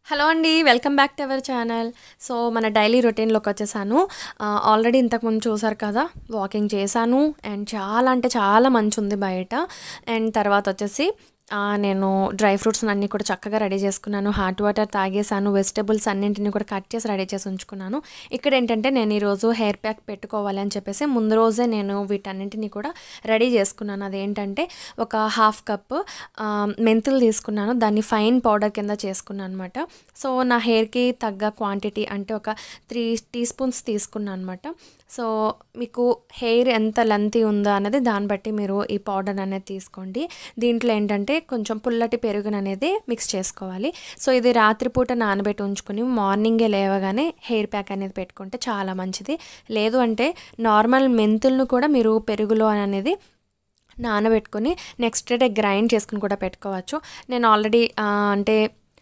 hello అండి welcome back to our channel so మన daily రొటీన్లోకి వచ్చేసాను ఆల్రెడీ ఇంతకుముందు చూసారు కదా వాకింగ్ చేశాను అండ్ చాలా అంటే చాలా మంచి ఉంది బయట అండ్ తర్వాత వచ్చేసి ఆ, నేను డ్రై ఫ్రూట్స్ అన్నీ కూడా చక్కగా రెడీ చేసుకున్నాను హాట్ వాటర్ తాగేసాను వెజిటబుల్స్ అన్నింటిని కూడా కట్ చేసి రెడీ చేసి ఉంచుకున్నాను ఇక్కడ ఏంటంటే నేను ఈరోజు హెయిర్ ప్యాక్ పెట్టుకోవాలి అని చెప్పేసి ముందు రోజే నేను వీటన్నింటిని కూడా రెడీ చేసుకున్నాను అదేంటంటే ఒక హాఫ్ కప్ మెంతులు తీసుకున్నాను దాన్ని ఫైన్ పౌడర్ కింద చేసుకున్నాను అనమాట సో నా హెయిర్కి తగ్గ క్వాంటిటీ అంటే ఒక త్రీ టీ స్పూన్స్ తీసుకున్నాను అనమాట సో మీకు హెయిర్ ఎంత లెంతీ ఉందో అనేది దాన్ని బట్టి మీరు ఈ పౌడర్ అనేది తీసుకోండి దీంట్లో ఏంటంటే కొంచెం పుల్లటి పెరుగును అనేది మిక్స్ చేసుకోవాలి సో ఇది రాత్రిపూట నానబెట్టి ఉంచుకొని మార్నింగే లేవగానే హెయిర్ ప్యాక్ అనేది పెట్టుకుంటే చాలా మంచిది లేదు అంటే నార్మల్ మెంతులను కూడా మీరు పెరుగులో అనేది నానబెట్టుకొని నెక్స్ట్ డే గ్రైండ్ చేసుకుని కూడా పెట్టుకోవచ్చు నేను ఆల్రెడీ అంటే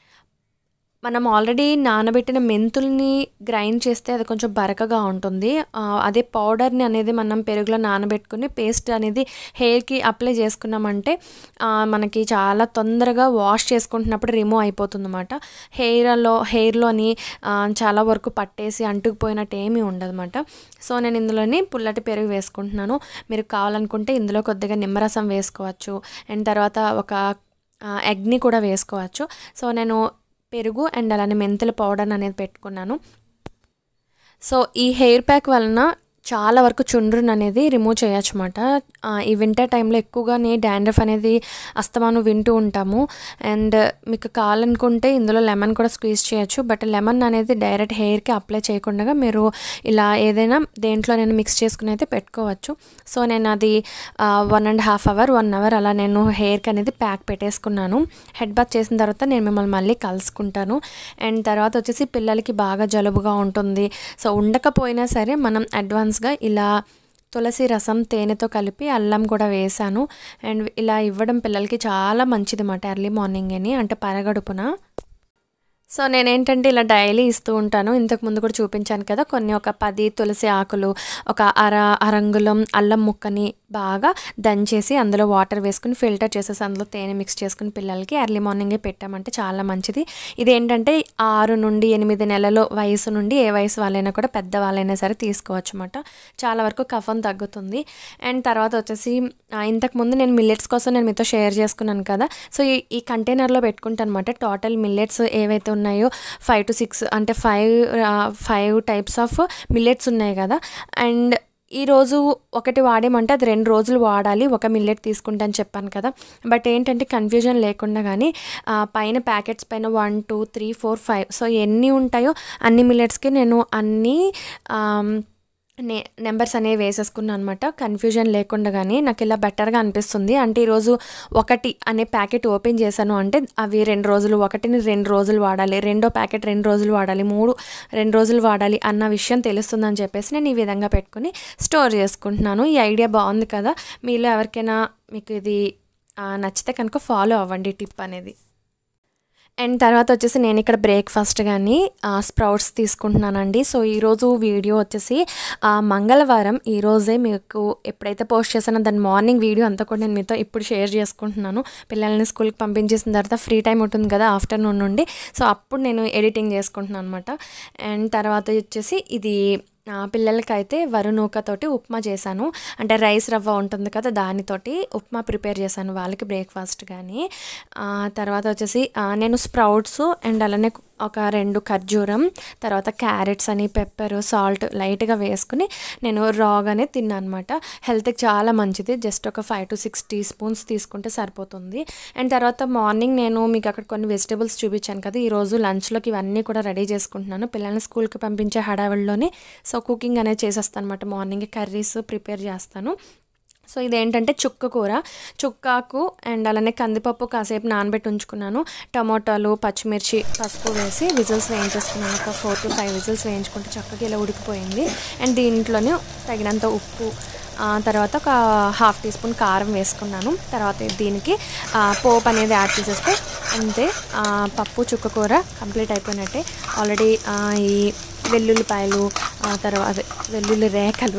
మనం ఆల్రెడీ నానబెట్టిన మెంతుల్ని గ్రైండ్ చేస్తే అది కొంచెం బరకగా ఉంటుంది ఆ, అదే పౌడర్ని అనేది మనం పెరుగులో నానబెట్టుకుని పేస్ట్ అనేది హెయిర్కి అప్లై చేసుకున్నామంటే ఆ, మనకి చాలా తొందరగా వాష్ చేసుకుంటున్నప్పుడు రిమూవ్ అయిపోతుంది అనమాట హెయిర్లో హెయిర్లోని ఆ, చాలా వరకు పట్టేసి అంటుకుపోయినట్టు ఏమీ ఉండదన్నమాట సో నేను ఇందులోని పుల్లటి పెరుగు వేసుకుంటున్నాను మీరు కావాలనుకుంటే ఇందులో కొద్దిగా నిమ్మరసం వేసుకోవచ్చు అండ్ తర్వాత ఒక ఆ, ఎగ్ని కూడా వేసుకోవచ్చు సో నేను పెరుగు అండ్ అలానే మెంతుల పౌడర్ అనేది పెట్టుకున్నాను సో ఈ హెయిర్ ప్యాక్ వలన చాలా వరకు చుండ్రుని అనేది రిమూవ్ చేయొచ్చు అనమాట ఈ వింటర్ టైంలో ఎక్కువగానే డాండ్రఫ్ అనేది అస్తమాను వింటూ ఉంటాము అండ్ మీకు కావాలనుకుంటే ఇందులో లెమన్ కూడా స్క్వీజ్ చేయొచ్చు బట్ లెమన్ అనేది డైరెక్ట్ హెయిర్కి అప్లై చేయకుండా మీరు ఇలా ఏదైనా దేంట్లో నేను మిక్స్ చేసుకుని అయితే పెట్టుకోవచ్చు సో నేను అది one and half hour one hour అలా నేను హెయిర్కి అనేది ప్యాక్ పెట్టేసుకున్నాను హెడ్ బాత్ చేసిన తర్వాత నేను మిమ్మల్ని మళ్ళీ కలుసుకుంటాను అండ్ తర్వాత వచ్చేసి పిల్లలకి బాగా జలుబుగా ఉంటుంది సో ఉండకపోయినా సరే మనం అడ్వాన్స్గా ఇలా తులసి రసం తేనెతో కలిపి అల్లం కూడా వేసాను అండ్ ఇలా ఇవ్వడం పిల్లలకి చాలా మంచిది అన్నమాట ఎర్లీ మార్నింగ్ అని అంటే పరగడుపున సో నేనేంటంటే ఇలా డైలీ ఇస్తూ ఉంటాను ఇంతకు ముందు కూడా చూపించాను కదా కొన్ని ఒక పది తులసి ఆకులు ఒక అర అరంగుళం అల్లం ముక్కని బాగా దంచేసి అందులో వాటర్ వేసుకుని ఫిల్టర్ చేసేసి అందులో తేనె మిక్స్ చేసుకుని పిల్లలకి ఎర్లీ మార్నింగే పెట్టామంటే చాలా మంచిది ఇదేంటంటే ఆరు నుండి ఎనిమిది నెలల వయసు నుండి ఏ వయసు వాళ్ళైనా కూడా పెద్ద వాళ్ళైనా సరే తీసుకోవచ్చు అనమాట చాలా వరకు కఫం తగ్గుతుంది అండ్ తర్వాత వచ్చేసి ఆ, ఇంతకు ముందు నేను మిల్లెట్స్ కోసం నేను మీతో షేర్ చేసుకున్నాను కదా సో ఈ ఈ కంటైనర్లో పెట్టుకుంటాను అనమాట టోటల్ మిల్లెట్స్ ఏవైతే ఉన్నాయో ఫైవ్ టు సిక్స్ అంటే five five types of millets ఉన్నాయి కదా అండ్ ఈ రోజు ఒకటి వాడేమంటే అది రెండు రోజులు వాడాలి ఒక మిల్లెట్ తీసుకుంటా అని చెప్పాను కదా బట్ ఏంటంటే కన్ఫ్యూజన్ లేకుండా కానీ ఆ, పైన ప్యాకెట్స్ పైన one two three four five so ఎన్ని ఉంటాయో అన్ని మిల్లెట్స్కి నేను అన్ని ఆమ్, నే నెంబర్స్ అనేవి వేసేసుకున్నాను అనమాట కన్ఫ్యూజన్ లేకుండా కానీ నాకు ఇలా బెటర్గా అనిపిస్తుంది అంటే ఈరోజు ఒకటి అనే ప్యాకెట్ ఓపెన్ చేశాను అంటే అవి రెండు రోజులు ఒకటిని రెండు రోజులు వాడాలి రెండో ప్యాకెట్ రెండు రోజులు వాడాలి మూడు రెండు రోజులు వాడాలి అన్న విషయం తెలుస్తుందని చెప్పేసి నేను ఈ విధంగా పెట్టుకుని స్టోర్ చేసుకుంటున్నాను ఈ ఐడియా బాగుంది కదా మీలో ఎవరికైనా మీకు ఇది ఆ, నచ్చితే కనుక ఫాలో అవ్వండి టిప్ అనేది అండ్ తర్వాత వచ్చేసి నేను ఇక్కడ బ్రేక్ఫాస్ట్ కానీ స్ప్రౌట్స్ తీసుకుంటున్నానండి సో ఈరోజు వీడియో వచ్చేసి ఆ, మంగళవారం ఈరోజే మీకు ఎప్పుడైతే పోస్ట్ చేశానో దాని మార్నింగ్ వీడియో అంతా కూడా నేను మీతో ఇప్పుడు షేర్ చేసుకుంటున్నాను పిల్లల్ని స్కూల్కి పంపించేసిన తర్వాత ఫ్రీ టైం ఉంటుంది కదా ఆఫ్టర్నూన్ నుండి సో అప్పుడు నేను ఎడిటింగ్ చేసుకుంటున్నాను అనమాట అండ్ తర్వాత వచ్చేసి ఇది ఆ, పిల్లలకైతే వరునూకతోటి ఉప్మా చేశాను అంటే రైస్ రవ్వ ఉంటుంది కదా దానితోటి ఉప్మా ప్రిపేర్ చేశాను వాళ్ళకి బ్రేక్ఫాస్ట్ కానీ ఆ, తర్వాత వచ్చేసి ఆ, నేను స్ప్రౌట్స్ అండ్ అలానే ఒక రెండు ఖర్జూరం తర్వాత క్యారెట్స్ అని పెప్పర్ సాల్ట్ లైట్గా వేసుకుని నేను రాగానే తిన్నాను అనమాట హెల్త్కి చాలా మంచిది జస్ట్ ఒక five to six teaspoons తీసుకుంటే సరిపోతుంది అండ్ తర్వాత మార్నింగ్ నేను మీకు అక్కడ కొన్ని వెజిటేబుల్స్ చూపించాను కదా ఈరోజు లంచ్లోకి ఇవన్నీ కూడా రెడీ చేసుకుంటున్నాను పిల్లల్ని స్కూల్కి పంపించే హడావిడిలోనే సో కుకింగ్ అనేది చేసేస్తాను అనమాట మార్నింగ్ కర్రీస్ ప్రిపేర్ చేస్తాను సో ఇదేంటంటే చుక్క కూర చుక్కాకు అండ్ అలానే కందిపప్పు కాసేపు నానబెట్టి ఉంచుకున్నాను టమోటాలు పచ్చిమిర్చి పసుపు వేసి విజిల్స్ వేయించేసుకున్నాను ఒక ఫోర్ టు ఫైవ్ విజిల్స్ వేయించుకుంటే చక్కగా ఇలా ఉడికిపోయింది అండ్ దీంట్లోనే తగినంత ఉప్పు ఆ, తర్వాత ఒక హాఫ్ టీ స్పూన్ కారం వేసుకున్నాను తర్వాత దీనికి ఆ, పోపు అనేది యాడ్ చేసేస్తే అంతే ఆ, పప్పు చుక్క కూర కంప్లీట్ అయిపోయినట్టే ఆల్రెడీ ఈ వెల్లుల్లిపాయలు ఆ తర్వాత వెల్లుల్లి రేఖలు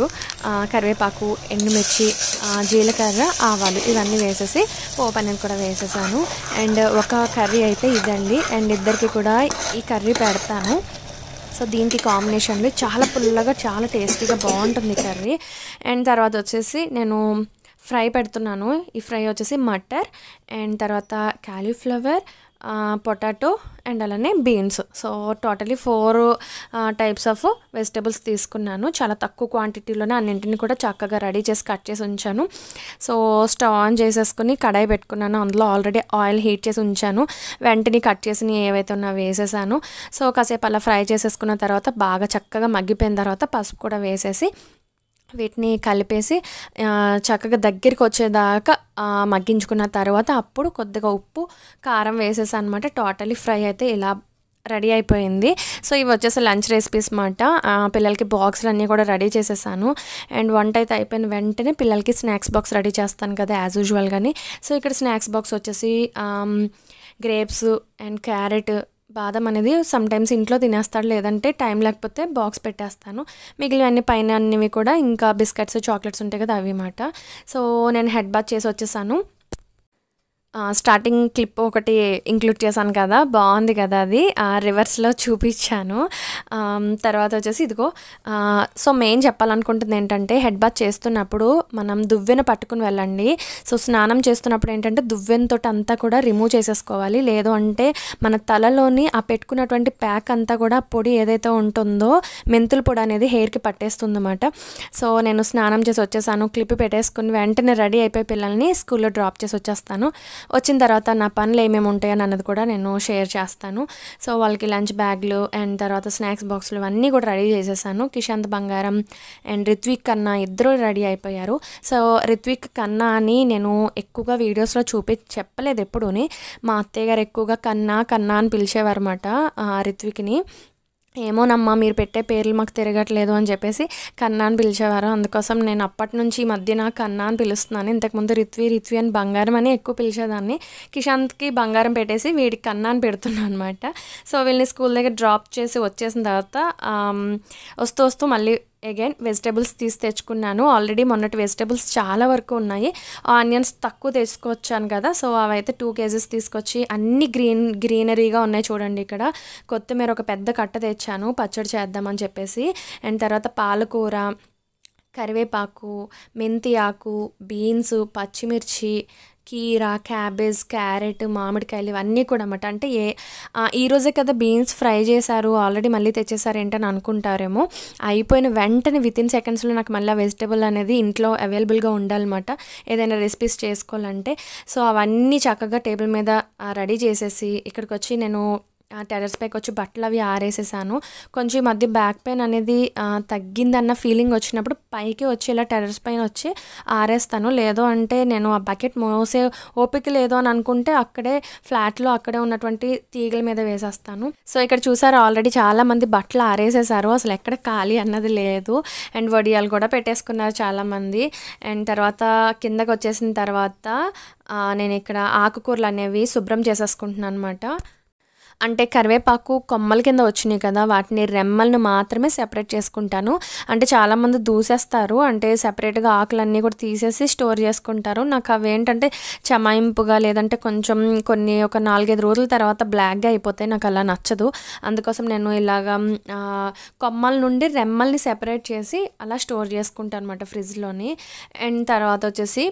ఆ, కరివేపాకు ఎండుమిర్చి ఆ, జీలకర్ర ఆవాలు ఇవన్నీ వేసేసి పోపు అనేది కూడా వేసేసాను అండ్ ఒక కర్రీ అయితే ఇదండి అండ్ ఇద్దరికి కూడా ఈ కర్రీ పెడతాను సో దీనికి కాంబినేషన్లో చాలా పుల్లగా చాలా టేస్టీగా బాగుంటుంది కర్రీ అండ్ తర్వాత వచ్చేసి నేను ఫ్రై పెడుతున్నాను ఈ ఫ్రై వచ్చేసి మటర్ అండ్ తర్వాత క్యాలీఫ్లవర్ పొటాటో అండ్ అలానే beans so totally four types of vegetables తీసుకున్నాను చాలా తక్కువ క్వాంటిటీలోనే అన్నింటిని కూడా చక్కగా రెడీ చేసి కట్ చేసి ఉంచాను సో స్టవ్ ఆన్ చేసేసుకుని కడాయి పెట్టుకున్నాను అందులో ఆల్రెడీ ఆయిల్ హీట్ చేసి ఉంచాను వెంటనే కట్ చేసి ఏవైతే ఉన్నా వేసేసాను సో కాసేపు అలా ఫ్రై చేసేసుకున్న తర్వాత బాగా చక్కగా మగ్గిపోయిన తర్వాత పసుపు కూడా వేసేసి వీటిని కలిపేసి ఆ, చక్కగా దగ్గరికి వచ్చేదాకా ఆ, మగ్గించుకున్న తర్వాత అప్పుడు కొద్దిగా ఉప్పు కారం వేసేసాను అనమాట టోటలీ ఫ్రై అయితే ఇలా రెడీ అయిపోయింది సో ఇవి వచ్చేసి లంచ్ రెసిపీస్ మాట ఆ, పిల్లలకి బాక్స్లు అన్నీ కూడా రెడీ చేసేసాను అండ్ వంట అయితే అయిపోయిన వెంటనే పిల్లలకి స్నాక్స్ బాక్స్ రెడీ చేస్తాను కదా యాజ్ యూజువల్ కానీ సో ఇక్కడ స్నాక్స్ బాక్స్ వచ్చేసి గ్రేప్స్ అండ్ క్యారెట్ బాదం అనేది సమ్ టైమ్స్ ఇంట్లో తినేస్తాడు లేదంటే టైం లేకపోతే బాక్స్ పెట్టేస్తాను మిగిలినవన్నీ పైన అన్నివి కూడా ఇంకా బిస్కెట్స్ చాక్లెట్స్ ఉంటాయి కదా అవి మాట సో నేను హెడ్ బాత్ చేసి వచ్చేసాను ఆ, స్టార్టింగ్ క్లిప్ ఒకటి ఇంక్లూడ్ చేశాను కదా బాగుంది కదా అది ఆ, రివర్స్లో చూపించాను ఆమ్, తర్వాత వచ్చేసి ఇదిగో ఆ, సో మెయిన్ చెప్పాలనుకుంటుంది ఏంటంటే హెడ్ బాత్ చేస్తున్నప్పుడు మనం దువ్వెన పట్టుకుని వెళ్ళండి సో స్నానం చేస్తున్నప్పుడు ఏంటంటే దువ్వెనతో అంతా కూడా రిమూవ్ చేసేసుకోవాలి లేదు అంటే మన తలలోని ఆ పెట్టుకున్నటువంటి ప్యాక్ అంతా కూడా ఆ పొడి ఏదైతే ఉంటుందో మెంతుల పొడి అనేది హెయిర్కి పట్టేస్తుంది అనమాట సో నేను స్నానం చేసి వచ్చేసాను క్లిప్ పెట్టేసుకుని వెంటనే రెడీ అయిపోయి పిల్లల్ని స్కూల్లో డ్రాప్ చేసి వచ్చేస్తాను వచ్చిన తర్వాత నా పనులు ఏమేమి ఉంటాయని అన్నది కూడా నేను షేర్ చేస్తాను సో వాళ్ళకి లంచ్ బ్యాగ్లు అండ్ తర్వాత స్నాక్స్ బాక్సులు అన్నీ కూడా రెడీ చేసేసాను కిషాంత్ బంగారం అండ్ రిత్విక్ కన్నా ఇద్దరు రెడీ అయిపోయారు సో రిత్విక్ కన్నా అని నేను ఎక్కువగా వీడియోస్లో చూపి చెప్పలేదు ఎప్పుడూని మా అత్తయ్య గారు ఎక్కువగా కన్నా కన్నా అని పిలిచేవారు అనమాట రిత్విక్ని ఏమోనమ్మా మీరు పెట్టే పేర్లు మాకు తిరగట్లేదు అని చెప్పేసి కన్నా అని పిలిచేవారు అందుకోసం నేను అప్పటి నుంచి ఈ మధ్య నాకు కన్నా అని పిలుస్తున్నాను ఇంతకుముందు రిత్వి రిత్వి అని బంగారం అని ఎక్కువ పిలిచేదాన్ని కిషాంత్కి బంగారం పెట్టేసి వీడికి కన్నా అని పెడుతున్నాను అనమాట సో వీళ్ళని స్కూల్ దగ్గర డ్రాప్ చేసి వచ్చేసిన తర్వాత ఆమ్, వస్తూ వస్తూ మళ్ళీ అగైన్ వెజిటేబుల్స్ తీసి తెచ్చుకున్నాను ఆల్రెడీ మొన్నటి వెజిటేబుల్స్ చాలా వరకు ఉన్నాయి ఆనియన్స్ తక్కువ తెచ్చుకొచ్చాను కదా సో అవైతే టూ కేజీస్ తీసుకొచ్చి అన్ని గ్రీన్ గ్రీనరీగా ఉన్నాయి చూడండి ఇక్కడ కొత్తిమీర ఒక పెద్ద కట్ట తెచ్చాను పచ్చడి చేద్దామని చెప్పేసి అండ్ తర్వాత పాలకూర కరివేపాకు మెంతి ఆకు బీన్స్ పచ్చిమిర్చి కీర క్యాబేజ్ క్యారెట్ మామిడికాయలు ఇవన్నీ కూడా అన్నమాట అంటే ఏ ఆ, ఈ రోజే కదా బీన్స్ ఫ్రై చేశారు ఆల్రెడీ మళ్ళీ తెచ్చేసారు ఏంటని అనుకుంటారేమో అయిపోయిన వెంటనే విత్ ఇన్ సెకండ్స్లో నాకు మళ్ళీ వెజిటేబుల్ అనేది ఇంట్లో అవైలబుల్గా ఉండాలన్నమాట ఏదైనా రెసిపీస్ చేసుకోవాలంటే సో అవన్నీ చక్కగా టేబుల్ మీద రెడీ చేసేసి ఇక్కడికి వచ్చి నేను ఆ టెర్రస్ పైకి వచ్చి బట్టలు అవి ఆరేసేసాను కొంచెం ఈ మధ్య బ్యాక్ పెయిన్ అనేది ఆ, తగ్గిందన్న ఫీలింగ్ వచ్చినప్పుడు పైకి వచ్చి ఇలా టెర్రస్ పైన వచ్చి ఆరేస్తాను లేదు అంటే నేను ఆ బకెట్ మోసే ఓపిక లేదు అని అనుకుంటే అక్కడే ఫ్లాట్లో అక్కడే ఉన్నటువంటి తీగల మీద వేసేస్తాను సో ఇక్కడ చూసారు ఆల్రెడీ చాలా మంది బట్టలు ఆరేసేసారు అసలు ఎక్కడ ఖాళీ అన్నది లేదు అండ్ వడియాలు కూడా పెట్టేసుకున్నారు చాలామంది అండ్ తర్వాత కిందకి వచ్చేసిన తర్వాత ఆ, నేను ఇక్కడ ఆకుకూరలు అనేవి శుభ్రం చేసేసుకుంటున్నాను అనమాట అంటే కరివేపాకు కొమ్మల కింద వచ్చినాయి కదా వాటిని రెమ్మలను మాత్రమే సెపరేట్ చేసుకుంటాను అంటే చాలామంది దూసేస్తారు అంటే సెపరేట్గా ఆకులన్నీ కూడా తీసేసి స్టోర్ చేసుకుంటారు నాకు అవి ఏంటంటే చమాయింపుగా లేదంటే కొంచెం కొన్ని ఒక నాలుగైదు రోజుల తర్వాత బ్లాక్గా అయిపోతాయి నాకు అలా నచ్చదు అందుకోసం నేను ఇలాగా ఆ, కొమ్మల నుండి రెమ్మల్ని సెపరేట్ చేసి అలా స్టోర్ చేసుకుంటాను అనమాట ఫ్రిడ్జ్లోని అండ్ తర్వాత వచ్చేసి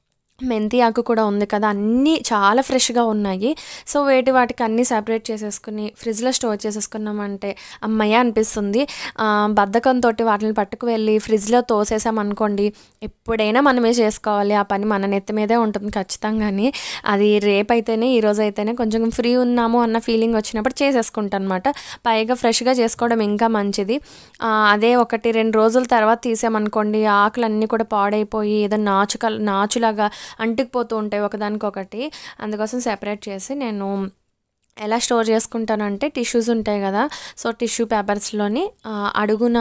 మెంతి ఆకు కూడా ఉంది కదా అన్నీ చాలా ఫ్రెష్గా ఉన్నాయి సో వేటి వాటికి అన్నీ సెపరేట్ చేసేసుకుని ఫ్రిడ్జ్లో స్టోర్ చేసేసుకున్నామంటే అమ్మయ్య అనిపిస్తుంది ఆ, బద్ధకంతో వాటిని పట్టుకు వెళ్ళి ఫ్రిడ్జ్లో తోసేసామనుకోండి ఎప్పుడైనా మనమే చేసుకోవాలి ఆ పని మన నెత్తి మీదే ఉంటుంది ఖచ్చితంగాని అది రేపు అయితేనే ఈ రోజు అయితేనే కొంచెం ఫ్రీ ఉన్నాము అన్న ఫీలింగ్ వచ్చినప్పుడు చేసేసుకుంటాను అనమాట పైగా ఫ్రెష్గా చేసుకోవడం ఇంకా మంచిది ఆ, అదే ఒకటి రెండు రోజుల తర్వాత తీసామనుకోండి ఆకులన్నీ కూడా పాడైపోయి ఏదో నాచు కల నాచులాగా అంటుకుపోతూ ఉంటాయి ఒకదానికొకటి అందుకోసం సెపరేట్ చేసి నేను ఎలా స్టోర్ చేసుకుంటానంటే టిష్యూస్ ఉంటాయి కదా సో టిష్యూ పేపర్స్లోని ఆ, అడుగున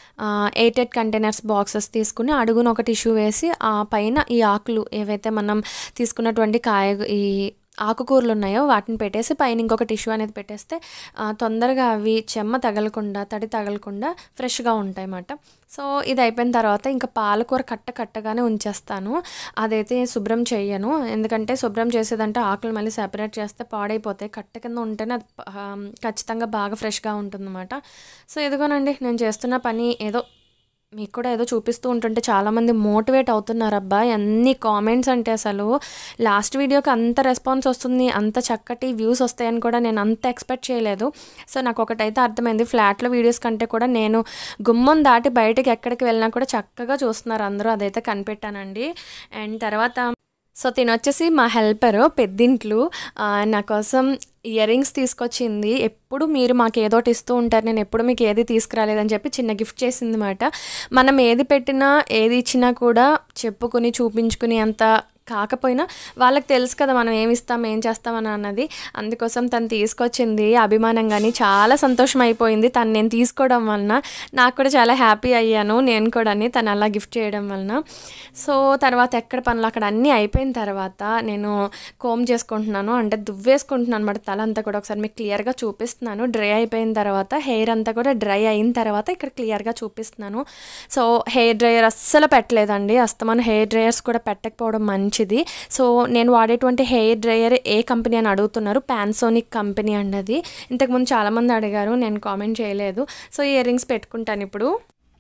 ఎయిటెడ్ కంటైనర్స్ బాక్సెస్ తీసుకుని అడుగున ఒక టిష్యూ వేసి ఆ పైన ఈ ఆకులు ఏవైతే మనం తీసుకున్నటువంటి కాయ ఈ ఆకుకూరలు ఉన్నాయో వాటిని పెట్టేసి పైన ఇంకొక టిష్యూ అనేది పెట్టేస్తే ఆ, తొందరగా అవి చెమ్మ తగలకుండా తడి తగలకుండా ఫ్రెష్గా ఉంటాయి అన్నమాట సో ఇది అయిపోయిన తర్వాత ఇంకా పాలకూర కట్ట కట్టగానే ఉంచేస్తాను అదైతే శుభ్రం చేయను ఎందుకంటే శుభ్రం చేసేదంటే ఆకులు మళ్ళీ సెపరేట్ చేస్తే పాడైపోతాయి కట్ట కింద ఉంటేనే అది ఆ, ఖచ్చితంగా బాగా ఫ్రెష్గా ఉంటుందన్నమాట సో ఇదిగోనండి నేను చేస్తున్న పని ఏదో మీకు కూడా ఏదో చూపిస్తూ ఉంటుంటే చాలామంది మోటివేట్ అవుతున్నారు అబ్బా ఎన్ని కామెంట్స్ అంటే అసలు లాస్ట్ వీడియోకి అంత రెస్పాన్స్ వస్తుంది అంత చక్కటి వ్యూస్ వస్తాయని కూడా నేను అంత ఎక్స్పెక్ట్ చేయలేదు సో నాకు ఒకటైతే అర్థమైంది ఫ్లాట్లో వీడియోస్ కంటే కూడా నేను గుమ్మం దాటి బయటకి ఎక్కడికి వెళ్ళినా కూడా చక్కగా చూస్తున్నారు అందరూ అదైతే కనిపెట్టానండి అండ్ తర్వాత సో తిను వచ్చేసి మా హెల్పర్ పెద్దింట్లు ఆ, నా కోసం ఇయర్ రింగ్స్ తీసుకొచ్చింది ఎప్పుడు మీరు మాకు ఏదో ఒకటి ఇస్తూ ఉంటారు నేను ఎప్పుడు మీకు ఏది తీసుకురాలేదని చెప్పి చిన్న గిఫ్ట్ చేసింది అనమాట మనం ఏది పెట్టినా ఏది ఇచ్చినా కూడా చెప్పుకుని చూపించుకుని అంత కాకపోయినా వాళ్ళకి తెలుసు కదా మనం ఏమి ఇస్తాం ఏం చేస్తామని అన్నది అందుకోసం తను తీసుకొచ్చింది అభిమానంగాని చాలా సంతోషం అయిపోయింది తను నేను తీసుకోవడం వలన నాకు కూడా చాలా హ్యాపీ అయ్యాను నేను కూడా తను అలా గిఫ్ట్ చేయడం వలన సో తర్వాత ఎక్కడ పనులు అక్కడ అన్నీ అయిపోయిన తర్వాత నేను కోమ్ చేసుకుంటున్నాను అంటే దువ్వేసుకుంటున్నాను అనమాట తల అంతా కూడా ఒకసారి మీకు క్లియర్గా చూపిస్తున్నాను డ్రై అయిపోయిన తర్వాత హెయిర్ అంతా కూడా డ్రై అయిన తర్వాత ఇక్కడ క్లియర్గా చూపిస్తున్నాను సో హెయిర్ డ్రయర్ అస్సలు పెట్టలేదండి అస్తమానం హెయిర్ డ్రయర్స్ కూడా పెట్టకపోవడం మంచిది సో నేను వాడేటువంటి హెయిర్ డ్రయర్ ఏ కంపెనీ అని అడుగుతున్నారు పాన్సోనిక్ కంపెనీ అండి అది ఇంతకుముందు చాలామంది అడిగారు నేను కామెంట్ చేయలేదు సో ఇయర్ రింగ్స్ పెట్టుకుంటాను ఇప్పుడు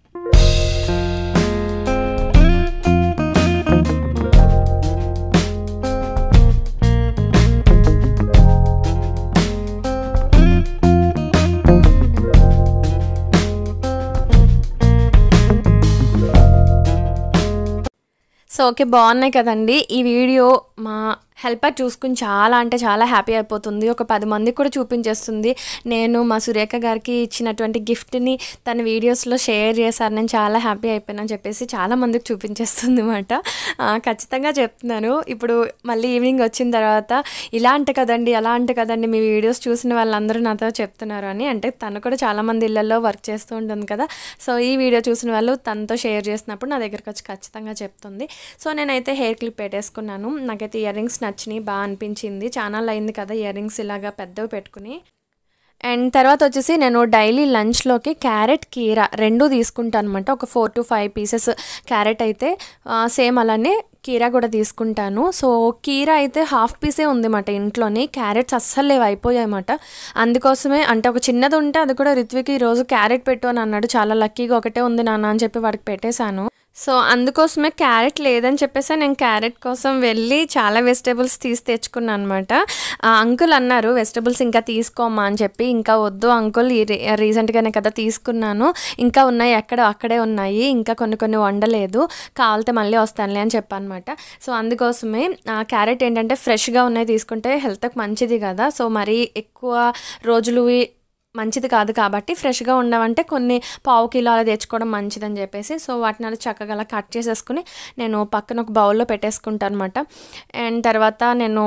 సో ఓకే బాగున్నాయి కదండి ఈ వీడియో మా హెల్పర్ చూసుకుని చాలా అంటే చాలా హ్యాపీ అయిపోతుంది ఒక పది మందికి కూడా చూపించేస్తుంది నేను మా సురేఖ గారికి ఇచ్చినటువంటి గిఫ్ట్ని తన వీడియోస్లో షేర్ చేశారు నేను చాలా హ్యాపీ అయిపోయానని చెప్పేసి చాలా మందికి చూపించేస్తుంది అనమాట ఖచ్చితంగా చెప్తున్నాను ఇప్పుడు మళ్ళీ ఈవినింగ్ వచ్చిన తర్వాత ఇలా అంటే కదండి అలా అంటే కదండి మీ వీడియోస్ చూసిన వాళ్ళందరూ నాతో చెప్తున్నారు అని అంటే తను కూడా చాలామంది ఇళ్ళల్లో వర్క్ చేస్తూ ఉంటుంది కదా సో ఈ వీడియో చూసిన వాళ్ళు తనతో షేర్ చేసినప్పుడు నా దగ్గరకు వచ్చి ఖచ్చితంగా చెప్తుంది సో నేనైతే హెయిర్ క్లిప్ పెట్టేసుకున్నాను నాకైతే ఇయర్ రింగ్స్ నచ్చినాయి బాగా అనిపించింది చాలా అయింది కదా ఇయర్ రింగ్స్ ఇలాగా పెద్దవి పెట్టుకుని అండ్ తర్వాత వచ్చేసి నేను డైలీ లంచ్లోకి క్యారెట్ కీరా రెండు తీసుకుంటాను అనమాట ఒక four to five pieces carrot అయితే సేమ్ అలానే కీరా కూడా తీసుకుంటాను సో కీరా అయితే హాఫ్ పీసే ఉంది అన్నమాట ఇంట్లోని క్యారెట్స్ అస్సలు లేవు అయిపోయాయి అన్నమాట అందుకోసమే అంటే ఒక చిన్నది ఉంటే అది కూడా రిత్వికి ఈరోజు క్యారెట్ పెట్టు అని అన్నాడు చాలా లక్కీగా ఒకటే ఉంది నాన్న అని చెప్పి వాడికి పెట్టేశాను సో అందుకోసమే క్యారెట్ లేదని చెప్పేసి నేను క్యారెట్ కోసం వెళ్ళి చాలా వెజిటేబుల్స్ తీసి తెచ్చుకున్నాను అనమాట అంకుల్ అన్నారు వెజిటేబుల్స్ ఇంకా తీసుకోమా అని చెప్పి ఇంకా వద్దు అంకుల్ ఈ రీ- రీసెంట్గానే కదా తీసుకున్నాను ఇంకా ఉన్నాయి ఎక్కడ అక్కడే ఉన్నాయి ఇంకా కొన్ని కొన్ని వండలేదు కావాలితే మళ్ళీ వస్తానులే అని చెప్పాను అనమాట సో అందుకోసమే ఆ, క్యారెట్ ఏంటంటే ఫ్రెష్గా ఉన్నాయి తీసుకుంటే హెల్త్కి మంచిది కదా సో మరీ ఎక్కువ రోజులు మంచిది కాదు కాబట్టి ఫ్రెష్గా ఉండవంటే కొన్ని పావు కిలో అలా తెచ్చుకోవడం మంచిదని చెప్పేసి సో వాటిని అలా చక్కగా అలా కట్ చేసేసుకుని నేను పక్కన ఒక బౌల్లో పెట్టేసుకుంటాను అనమాట అండ్ తర్వాత నేను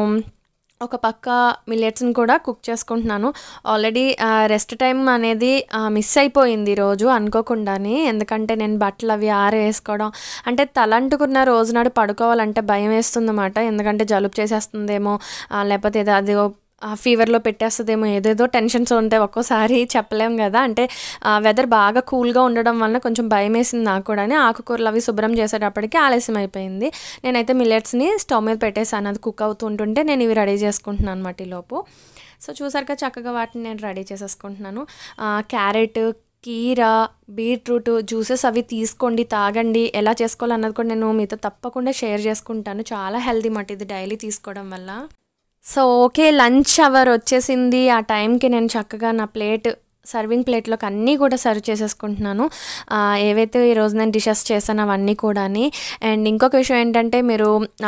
ఒక పక్క మిల్లెట్స్ని కూడా కుక్ చేసుకుంటున్నాను ఆల్రెడీ రెస్ట్ టైం అనేది మిస్ అయిపోయింది ఈరోజు అనుకోకుండానే ఎందుకంటే నేను బట్టలు అవి ఆరేసుకోవడం అంటే తలంటుకున్న రోజు నాడు పడుకోవాలంటే భయం వేస్తుందన్నమాట ఎందుకంటే జలుబు చేసేస్తుందేమో ఆ, లేకపోతే ఏదో అది ఫీవర్లో పెట్టేస్తుందేమో ఏదేదో టెన్షన్స్ ఉంటాయి ఒక్కోసారి చెప్పలేం కదా అంటే వెదర్ బాగా కూల్గా ఉండడం వలన కొంచెం భయం వేసింది నాకు కూడా ఆకుకూరలు అవి శుభ్రం చేసేటప్పటికి ఆలస్యం అయిపోయింది నేనైతే మిల్లెట్స్ని స్టవ్ మీద పెట్టేసాను అది కుక్ అవుతుంటుంటే నేను ఇవి రెడీ చేసుకుంటున్నాను అనమాట ఈలోపు సో చూసారుగా చక్కగా వాటిని నేను రెడీ చేసేసుకుంటున్నాను ఆ, క్యారెట్ కీరా బీట్రూట్ జ్యూసెస్ అవి తీసుకోండి తాగండి ఎలా చేసుకోవాలన్నది కూడా నేను మీతో తప్పకుండా షేర్ చేసుకుంటాను చాలా హెల్దీ మాట ఇది డైలీ తీసుకోవడం వల్ల సో ఓకే లంచ్ అవర్ వచ్చేసింది ఆ టైంకి నేను చక్కగా నా ప్లేట్ సర్వింగ్ ప్లేట్లోకి అన్నీ కూడా సర్వ్ చేసేసుకుంటున్నాను ఆ, ఏవైతే ఈరోజు నేను డిషెస్ చేశాను అవన్నీ కూడాని అండ్ ఇంకొక విషయం ఏంటంటే మీరు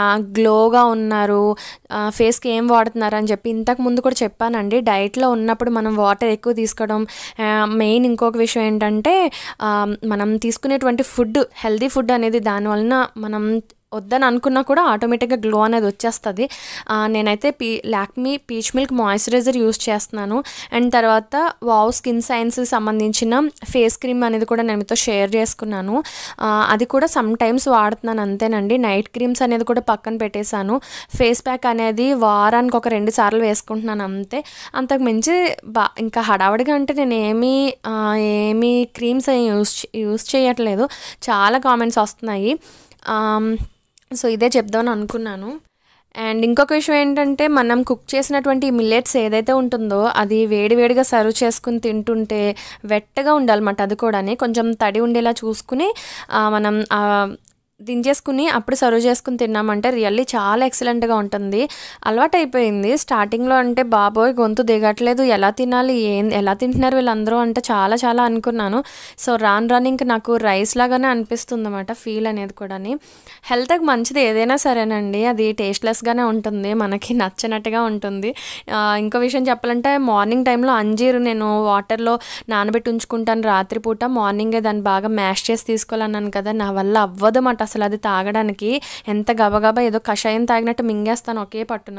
గ్లోగా ఉన్నారు ఫేస్కి ఏం వాడుతున్నారు అని చెప్పి ఇంతకు ముందు కూడా చెప్పానండి డైట్లో ఉన్నప్పుడు మనం వాటర్ ఎక్కువ తీసుకోవడం మెయిన్ ఇంకొక విషయం ఏంటంటే ఆ, మనం తీసుకునేటువంటి ఫుడ్ హెల్దీ ఫుడ్ అనేది దానివలన మనం వద్దని అనుకున్నా కూడా ఆటోమేటిక్గా గ్లో అనేది వచ్చేస్తుంది ఆ, నేనైతే పీ Lakme peach milk moisturiser use చేస్తున్నాను అండ్ తర్వాత వావ్ స్కిన్ సైన్స్ సంబంధించిన ఫేస్ క్రీమ్ అనేది కూడా నేను మీతో షేర్ చేసుకున్నాను ఆ, అది కూడా సమ్ టైమ్స్ వాడుతున్నాను అంతేనండి నైట్ క్రీమ్స్ అనేది కూడా పక్కన పెట్టేశాను ఫేస్ ప్యాక్ అనేది వారానికి ఒక రెండు సార్లు వేసుకుంటున్నాను అంతే అంతకు మించి బా ఇంకా హడావడిగా అంటే నేను ఏమీ ఆ, ఏమీ క్రీమ్స్ యూస్ యూస్ చేయట్లేదు చాలా కామెంట్స్ వస్తున్నాయి ఆమ్, సో ఇదే చెప్దామని అనుకున్నాను అండ్ ఇంకొక విషయం ఏంటంటే మనం కుక్ చేసినటువంటి మిల్లెట్స్ ఏదైతే ఉంటుందో అది వేడివేడిగా సర్వ్ చేసుకుని తింటుంటే వెట్టగా ఉండాలన్నమాట అది కూడా కొంచెం తడి ఉండేలా చూసుకుని ఆ, మనం ఆ, దించేసుకుని అప్పుడు సర్వ్ చేసుకుని తిన్నామంటే రియల్లీ చాలా ఎక్సలెంట్గా ఉంటుంది అలవాటు అయిపోయింది స్టార్టింగ్లో అంటే బాబోయ్ గొంతు దిగట్లేదు ఎలా తినాలి ఏం ఎలా తింటున్నారు వీళ్ళందరూ అంటే చాలా చాలా అనుకున్నాను సో రాను రాను ఇంక నాకు రైస్ లాగానే అనిపిస్తుంది అనమాట ఫీల్ అనేది కూడా హెల్త్కి మంచిది ఏదైనా సరేనండి అది టేస్ట్లెస్గానే ఉంటుంది మనకి నచ్చినట్టుగా ఉంటుంది ఆ, ఇంకో విషయం చెప్పాలంటే మార్నింగ్ టైంలో అంజీరు నేను వాటర్లో నానబెట్టి ఉంచుకుంటాను రాత్రిపూట మార్నింగే దాన్ని బాగా మ్యాష్ చేసి తీసుకోవాలన్నాను కదా నా వల్ల అవ్వదు మాట అసలు అది తాగడానికి ఎంత గబగబా ఏదో కషాయం తాగినట్టు మింగేస్తాను ఒకే పట్టున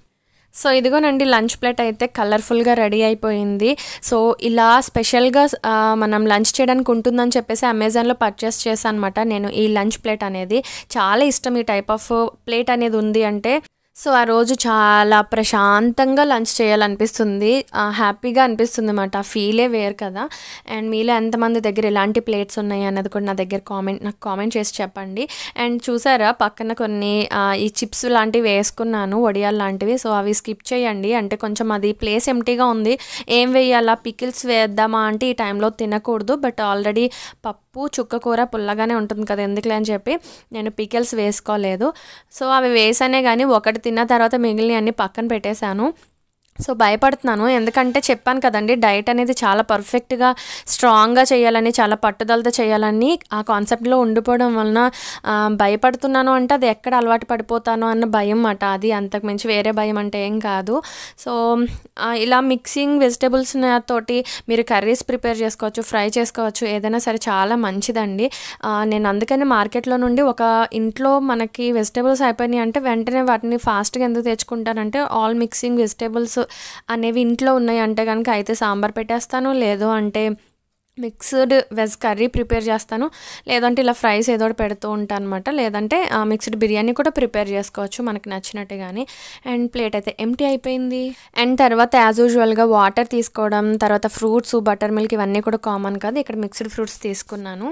సో ఇదిగోనండి లంచ్ ప్లేట్ అయితే కలర్ఫుల్గా రెడీ అయిపోయింది సో ఇలా స్పెషల్గా ఆ, మనం లంచ్ చేయడానికి ఉంటుందని చెప్పేసి అమెజాన్లో పర్చేస్ చేశాను అనమాట నేను ఈ లంచ్ ప్లేట్ అనేది చాలా ఇష్టం ఈ టైప్ ఆఫ్ ప్లేట్ అనేది ఉంది అంటే సో ఆ రోజు చాలా ప్రశాంతంగా లంచ్ చేయాలనిపిస్తుంది ఆ, హ్యాపీగా అనిపిస్తుంది అన్నమాట ఆ ఫీలే వేరు కదా అండ్ మీలో ఎంతమంది దగ్గర ఎలాంటి ప్లేట్స్ ఉన్నాయి అన్నది కూడా నా దగ్గర కామెంట్ నాకు కామెంట్ చేసి చెప్పండి అండ్ చూసారా పక్కన కొన్ని ఆ, ఈ చిప్స్ లాంటివి వేసుకున్నాను వడియాలు లాంటివి సో అవి స్కిప్ చేయండి అంటే కొంచెం అది ప్లేస్ ఎంటీగా ఉంది ఏం వేయాలా పికిల్స్ వేద్దామా అంటే ఈ టైంలో తినకూడదు బట్ ఆల్రెడీ పప్పు చుక్క కూర పుల్లగానే ఉంటుంది కదా ఎందుకులే అని చెప్పి నేను పికిల్స్ వేసుకోలేదు సో అవి వేసానే కానీ ఒకటి తిన్న తర్వాత మిగిలిన అన్ని పక్కన పెట్టేశాను సో భయపడుతున్నాను ఎందుకంటే చెప్పాను కదండి డైట్ అనేది చాలా పర్ఫెక్ట్గా స్ట్రాంగ్గా చేయాలని చాలా పట్టుదలతో చేయాలని ఆ కాన్సెప్ట్లో ఉండిపోవడం వలన ఆ, భయపడుతున్నాను అంటే అది ఎక్కడ అలవాటు పడిపోతానో అన్న భయం అన్నమాట అది అంతకు మించి వేరే భయం అంటే ఏం కాదు సో ఆ, ఇలా మిక్సింగ్ వెజిటేబుల్స్ తోటి మీరు కర్రీస్ ప్రిపేర్ చేసుకోవచ్చు ఫ్రై చేసుకోవచ్చు ఏదైనా సరే చాలా మంచిదండి ఆ, నేను అందుకని మార్కెట్లో నుండి ఒక ఇంట్లో మనకి వెజిటేబుల్స్ అయిపోయినాయి అంటే వెంటనే వాటిని ఫాస్ట్గా ఎందుకు తెచ్చుకుంటానంటే ఆల్ మిక్సింగ్ వెజిటేబుల్స్ అనేవి ఇంట్లో ఉన్నాయి అంటే కనుక అయితే సాంబార్ పెట్టేస్తాను లేదు అంటే మిక్స్డ్ వెజ్ కర్రీ ప్రిపేర్ చేస్తాను లేదంటే ఇలా ఫ్రైస్ ఏదో ఒకటి పెడుతూ ఉంటాను అనమాట లేదంటే మిక్స్డ్ బిర్యానీ కూడా ప్రిపేర్ చేసుకోవచ్చు మనకి నచ్చినట్టు కానీ అండ్ ప్లేట్ అయితే ఎంటీ అయిపోయింది అండ్ తర్వాత యాజ్ యూజువల్గా వాటర్ తీసుకోవడం తర్వాత ఫ్రూట్స్ బటర్ మిల్క్ ఇవన్నీ కూడా కామన్ కదా ఇక్కడ మిక్స్డ్ ఫ్రూట్స్ తీసుకున్నాను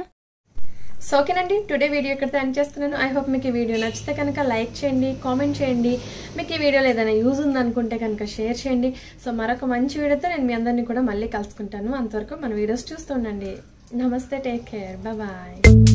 సో ఓకేనండి టుడే వీడియో ఇక్కడ ఎండ్ చేస్తున్నాను ఐ హోప్ మీకు ఈ వీడియో నచ్చితే కనుక లైక్ చేయండి కామెంట్ చేయండి మీకు ఈ వీడియోలో ఏదైనా యూజ్ ఉందనుకుంటే కనుక షేర్ చేయండి సో మరొక మంచి వీడియోతో నేను మీ అందరినీ కూడా మళ్ళీ కలుసుకుంటాను అంతవరకు మన వీడియోస్ చూస్తుండండి నమస్తే టేక్ కేర్ బాయ్